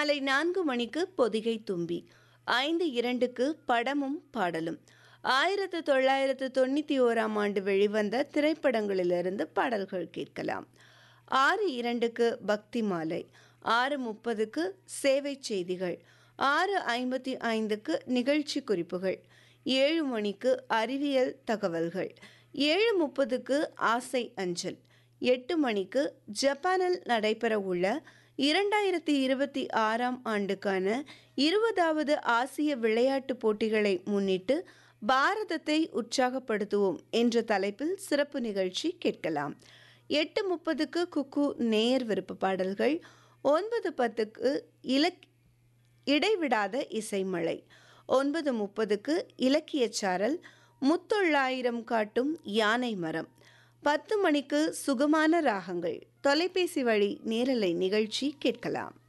மாலை நான்கு மணிக்கு பொதிகை தும்பி ஐந்து இரண்டுக்கு படமும் பாடலும் ஆயிரத்து தொள்ளாயிரத்து தொண்ணூற்றி ஓராம் ஆண்டு வெளிவந்த திரைப்படங்களிலிருந்து பாடல்கள் கேட்கலாம் ஆறு இரண்டுக்கு பக்தி மாலை ஆறு முப்பதுக்கு சேவை செய்திகள் ஆறு ஐம்பத்தி ஐந்துக்கு நிகழ்ச்சி குறிப்புகள் ஏழு மணிக்கு அறிவியல் தகவல்கள் ஏழு முப்பதுக்கு ஆசை அஞ்சல் எட்டு மணிக்கு ஜப்பானில் நடைபெற உள்ள இரண்டாயிரத்தி இருபத்தி ஆறாம் ஆண்டுக்கான இருபதாவது ஆசிய விளையாட்டுப் போட்டிகளை முன்னிட்டு பாரதத்தை உற்சாகப்படுத்துவோம் என்ற தலைப்பில் சிறப்பு நிகழ்ச்சி கேட்கலாம் எட்டு முப்பதுக்கு குக்கு நேயர் விருப்ப பாடல்கள் ஒன்பது பத்துக்கு இலக் இடைவிடாத இசைமழை ஒன்பது முப்பதுக்கு இலக்கியச்சாரல் முத்தொள்ளாயிரம் காட்டும் யானை மரம் பத்து மணிக்கு சுகமான ராகங்கள் தொலைபேசி வழி நேரலை நிகழ்ச்சி கேட்கலாம்